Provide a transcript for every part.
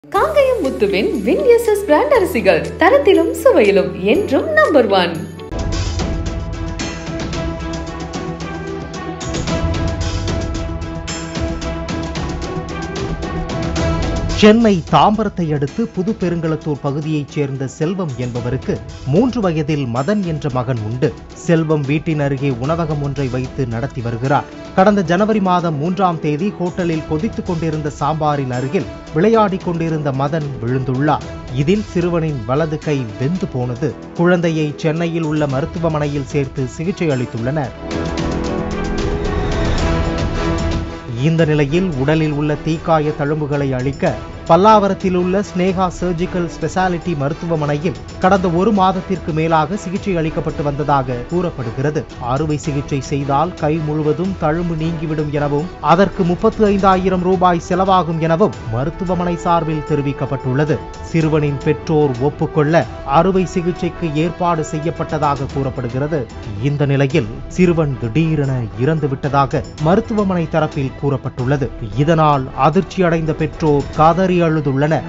காங்கயம் முத்துவின் Win SS brand அரிசிகள் தரத்திலும் சுவையிலும் என்றும் நம்பர் ஒன் சென்னை தாம்பரத்தை அடுத்து புது பெருங்களத்தூர் பகுதியைச் சேர்ந்த செல்வம் என்பவருக்கு மூன்று வயதில் மதன் என்ற மகன் உண்டு செல்வம் வீட்டின் அருகே உணவகம் ஒன்றை வைத்து நடத்தி வருகிறார் கடந்த ஜனவரி மாதம் மூன்றாம் தேதி ஹோட்டலில் கொதித்துக் கொண்டிருந்த சாம்பாரின் அருகில் விளையாடிக் கொண்டிருந்த மதன் விழுந்துள்ளார் இதில் சிறுவனின் வலது கை வெந்து போனது குழந்தையை சென்னையில் உள்ள மருத்துவமனையில் சேர்த்து சிகிச்சை அளித்துள்ளனர் இந்த நிலையில் உடலில் உள்ள தீக்காய தழும்புகளை அழிக்க பல்லாவரத்தில் உள்ள ஸ்னேகா சர்ஜிக்கல் ஸ்பெஷாலிட்டி மருத்துவமனையில் கடந்த ஒரு மாதத்திற்கு மேலாக சிகிச்சை அளிக்கப்பட்டு வந்ததாக கூறப்படுகிறது அறுவை சிகிச்சை செய்தால் கை முழுவதும் தழும்பு நீங்கிவிடும் எனவும் அதற்கு முப்பத்து ஐந்தாயிரம் ரூபாய் செலவாகும் எனவும் மருத்துவமனை சார்பில் தெரிவிக்கப்பட்டுள்ளது சிறுவனின் பெற்றோர் ஒப்புக்கொள்ள அறுவை சிகிச்சைக்கு ஏற்பாடு செய்யப்பட்டதாக கூறப்படுகிறது இந்த நிலையில் சிறுவன் திடீரென இறந்து விட்டதாக மருத்துவமனை தரப்பில் கூறப்பட்டுள்ளது இதனால் அதிர்ச்சியடைந்த பெற்றோர் கதறி அழுதுள்ளனர்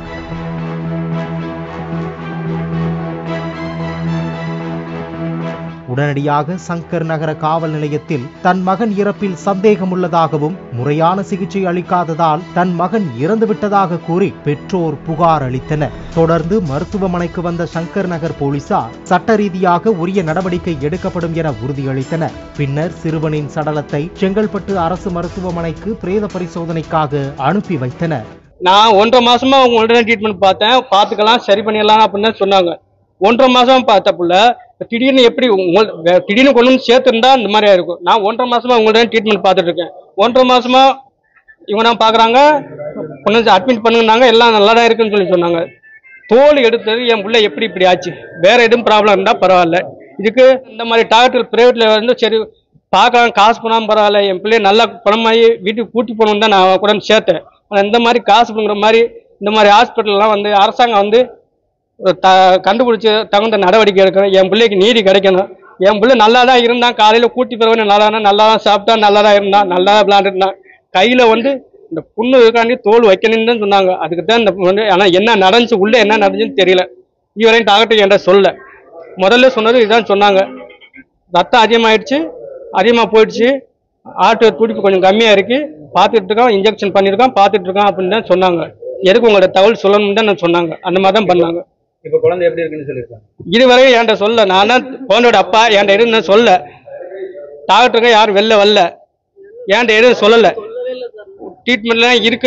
உடனடியாக சங்கர் நகர காவல் நிலையத்தில் தன் மகன் இறப்பில் சந்தேகம் உள்ளதாகவும் முறையான சிகிச்சை அளிக்காததால் தன் மகன் இறந்து விட்டதாக கூறி பெற்றோர் புகார் அளித்தனர் தொடர்ந்து மருத்துவமனைக்கு வந்த சங்கர் நகர் போலீசார் சட்ட ரீதியாக உரிய நடவடிக்கை எடுக்கப்படும் என உறுதியளித்தனர் பின்னர் சிறுவனின் சடலத்தை செங்கல்பட்டு அரசு மருத்துவமனைக்கு பிரேத பரிசோதனைக்காக அனுப்பி வைத்தனர் நான் ஒன்றரை மாசமா உங்கள்ட்ட ட்ரீட்மெண்ட் பார்த்தேன் பார்த்துக்கலாம் சரி பண்ணிடலாம் அப்படின்னு தான் சொன்னாங்க ஒன்றரை மாசம் பார்த்த புள்ள திடீர்னு எப்படி உங்கள் வே- திடீர்னு கொண்டு வந்து சேர்த்துருந்தா இந்த மாதிரி ஆயிருக்கும் நான் ஒன்றரை மாசமா உங்கள்ட்ட ட்ரீட்மெண்ட் பார்த்துட்டு இருக்கேன் ஒன்றரை மாசமா இவங்க தான் பார்க்குறாங்க கொண்டு வந்து அட்மிட் பண்ணுங்கன்னாங்க எல்லாம் நல்லா தான் இருக்குன்னு சொல்லி சொன்னாங்க தோல் எடுத்தது என் புள்ள எப்படி இப்படி ஆச்சு வேற எதுவும் ப்ராப்ளம் இருந்தால் பரவாயில்ல இதுக்கு இந்த மாதிரி டாக்டர் பிரைவேட்ல வந்து சரி பார்க்கலாம் காசு பண்ணாமல் பரவாயில்ல என் பிள்ளைய நல்லா குணமாகி வீட்டுக்கு கூட்டி போகணுன்னு தான் நான் கூட வந்து சேர்த்தேன் ஆனால் இந்த மாதிரி காசு பண்ணுற மாதிரி இந்த மாதிரி ஹாஸ்பிட்டல்லாம் வந்து அரசாங்கம் வந்து ஒரு த கண்டுபிடிச்சி தகுந்த நடவடிக்கை எடுக்கணும் என் பிள்ளைக்கு நீதி கிடைக்கணும் என் பிள்ளை நல்லா தான் இருந்தான் காலையில் கூட்டி போகிறவனே நல்லா தான் நல்லா தான் சாப்பிட்டா நல்லா தான் இருந்தான் நல்லா தான் விளாண்டுருந்தான் கையில் வந்து இந்த புண்ணு இருக்காண்டி தோல் வைக்கணும்னு தான் சொன்னாங்க அதுக்கு தான் இந்த வந்து ஆனால் என்ன நடந்துச்சு உள்ளே என்ன நடந்துச்சுன்னு தெரியல இதுவரையும் டாக்டர் என்கிட்ட சொல்ல முதல்ல சொன்னது இதுதான் சொன்னாங்க ரத்தம் அதிகமாயிடுச்சு அதிகமாக போயிடுச்சு ஆட்டு துடிப்பு கொஞ்சம் கம்மியாக இருக்கு பார்த்துட்டு இருக்கோம் இன்ஜெக்ஷன் பண்ணியிருக்கோம் பார்த்துட்டு இருக்கோம் அப்படின்னு தான் சொன்னாங்க எதுக்கு உங்களோட தகவல் சொல்லணும்னு தான் நான் சொன்னாங்க அந்த மாதிரி தான் பண்ணாங்க இப்ப குழந்தை எப்படி இருக்குன்னு சொல்லியிருக்காங்க இதுவரையும் என்கிட்ட சொல்ல நான் தான் குழந்தையோட அப்பா என்கிட்ட எதுவும் நான் சொல்ல டாக்டருங்க யாரும் வெளில வரல என்கிட்ட எதுவும் சொல்லலை ட்ரீட்மெண்ட்லாம் இருக்கு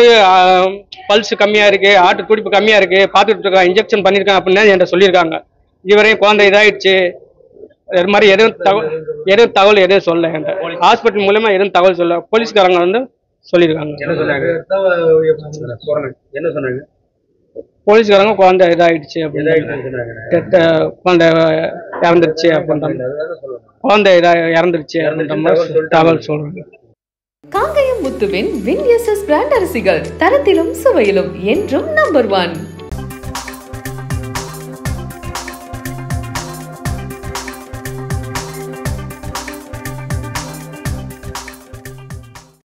பல்ஸ் கம்மியாக இருக்கு ஆட்டு துடிப்பு கம்மியாக இருக்கு பார்த்துட்டு இருக்கோம் இன்ஜெக்ஷன் பண்ணியிருக்கேன் அப்படின்னு என்கிட்ட சொல்லியிருக்காங்க இதுவரையும் குழந்தை இதாயிடுச்சு இது மாதிரி எதுவும் தகவல் எதுவும் தகவல் எதுவும் சொல்ல என்கிட்ட ஹாஸ்பிட்டல் மூலமா எதுவும் தகவல் சொல்ல போலீஸ்காரங்க வந்து சொல்லியிருக்காங்க என்ன சொன்னாங்க போறாங்க. என்ன சொன்னாங்க போலீஸ்காரங்க குழந்தை இதாயிடுச்சு அப்படின்னு இதாயிடுச்சுன்னு சொன்னாங்க கெட்ட குழந்தை இறந்துருச்சு அப்படின்ற மாதிரி. அதான் சொல்லுவாங்க குழந்தை இதா இறந்துருச்சு அப்படின்ற மாதிரி தகவல் சொல்றாங்க காங்கயம் முத்துவின் வின் எஸ்எஸ் பிராண்ட் அரிசிகள் தரத்திலும் சுவையிலும் என்றும் நம்பர் ஒன்